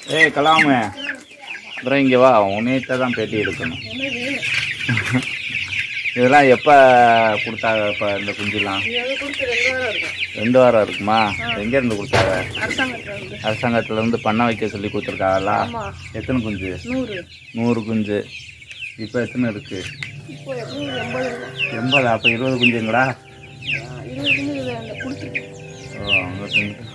ஏய் கலாமு அப்புறம் இங்கே வா உன்னையிட்ட தான் பேட்டி எடுக்கணும் என்ன வேணும் இதெல்லாம் எப்போ கொடுத்தாங்க இப்போ இந்த குஞ்சுலாம் இது வந்து கொடுத்து ரெண்டு வாரம் இருக்கும் ரெண்டு வாரம் இருக்குமா எங்கேருந்து கொடுத்தாங்க அரசாங்கத்தில் வந்து அரசாங்கத்துலேருந்து பண்ண வைக்க சொல்லி கொடுத்துருக்காங்களா ஆமாம் எத்தனை குஞ்சு நூறு நூறு குஞ்சு இப்போ எத்தனை இருக்குது இப்போ எப்படி ஒரு எண்பது இருக்கும் எண்பது அப்போ இருபது குஞ்சுங்களா ஆ, இருபது வந்து இது அந்த கொடுத்துருக்கேன் ஓ அங்கே குஞ்சு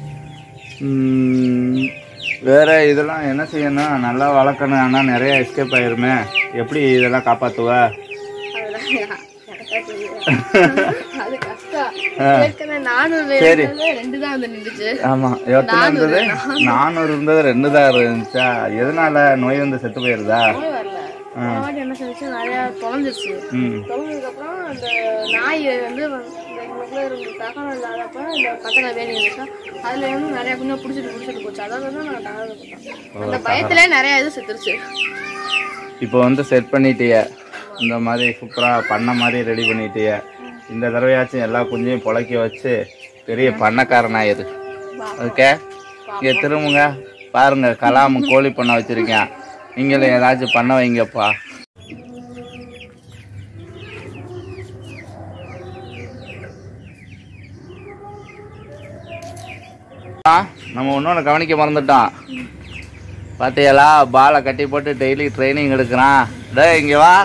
ம், வேற இதெல்லாம் என்ன செய்யணும் நல்லா வளர்க்கணும் ஆனால் நிறைய எஸ்கேப் ஆயிருமே எப்படி இதெல்லாம் காப்பாற்றுவ அதெல்லாம் யா- எனக்கா தெரியும் அது கஷ்டம் ஏற்கனவே நானூறு சரி. இருந்தது ரெண்டு தான் வந்து நின்றுச்சு ஆமாம் எத்தனை இருந்தது நானூறு இருந்தது ரெண்டு தான் இருந்துச்சா எதனால நோய் வந்து செத்து போயிருதா நோய் வரல போன வாட்டி என்ன செஞ்சுச்சு நிறையா தொலைஞ்சிருச்சு ம் தொலைஞ்சதுக்கப்புறம் அந்த நாய் வந்து வந்து இந்த எங்களுக்குள்ள இருந்த தகவல் இல்லாதப்ப இந்த பத்தனை வேலி இருந்துச்சா அதுல வந்து நிறைய கொஞ்சம் பிடிச்சிட்டு பிடிச்சிட்டு போச்சு அதாவது தான் நான் தகவல் கொடுத்தேன் அந்த பயத்திலே நிறைய இது செத்துருச்சு இப்போ வந்து செட் பண்ணிட்டிய இந்த மாதிரி சூப்பராக பண்ண மாதிரி ரெடி பண்ணிட்டிய இந்த தடவையாச்சும் எல்லா குஞ்சையும் புழைக்க வச்சு பெரிய பண்ணக்காரனாயிரு ஓகே இங்கே திரும்புங்க பாருங்க கலாம் கோழி பண்ண வச்சிருக்கேன் நீங்களும் ஏதாச்சும் பண்ண வைங்கப்பா ஆ, நம்ம இன்னொன்று கவனிக்க மறந்துட்டோம் பாத்தியாலா பாலை கட்டி போட்டு டெய்லி ட்ரைனிங் எடுக்கிறான் டேய் இங்கே வா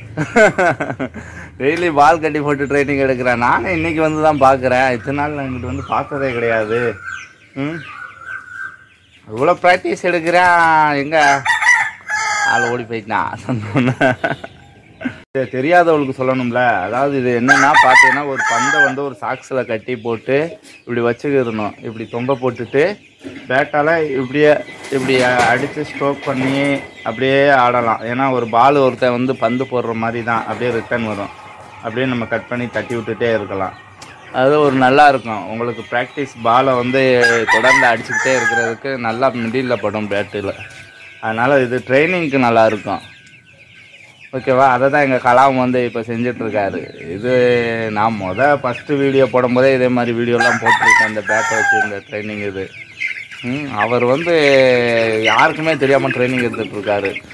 டெய்லி பால் கட்டி போட்டு ட்ரைனிங் எடுக்கிறேன் நானும் இன்னைக்கு வந்து தான் பார்க்குறேன் இத்தனை நாள் நான் இங்கிட்டு வந்து பார்த்ததே கிடையாது ம் இவ்வளோ ப்ராக்டிஸ் எடுக்கிறேன் எங்க ஆள் ஓடி போயிட்டான் சொன்னோன்னே தெ- தெரியாதவளுக்கு சொல்லணும்ல அதாவது இது என்னன்னா பார்த்தீங்கன்னா ஒரு பந்தை வந்து ஒரு சாக்ஸில் கட்டி போட்டு இப்படி வச்சுக்கிடணும் இப்படி தொங்க போட்டுட்டு பேட்டால் இப்படியே இப்படி அடித்து ஸ்ட்ரோக் பண்ணி அப்படியே ஆடலாம் ஏன்னா ஒரு பால் ஒருத்தன் வந்து பந்து போடுற மாதிரி தான் அப்படியே ரிட்டர்ன் வரும் அப்படியே நம்ம கட் பண்ணி தட்டி விட்டுட்டே இருக்கலாம் அது ஒரு நல்லா இருக்கும் உங்களுக்கு ப்ராக்டிஸ் பாலை வந்து தொடர்ந்து அடிச்சுக்கிட்டே இருக்கிறதுக்கு நல்லா மிடில் படும் பேட்டில் அதனால் இது ட்ரைனிங்க்கு நல்லா இருக்கும் ஓகேவா அதை தான் எங்கள் கலாம் வந்து இப்போ செஞ்சிட்ருக்காரு இது நான் மொதல் ஃபஸ்ட்டு வீடியோ போடும்போதே இதே மாதிரி வீடியோலாம் போட்டிருக்கேன் இந்த பேட்டை வச்சு இந்த ட்ரைனிங் இது ம் அவர் வந்து யாருக்குமே தெரியாமல் ட்ரைனிங் எடுத்துகிட்ருக்காரு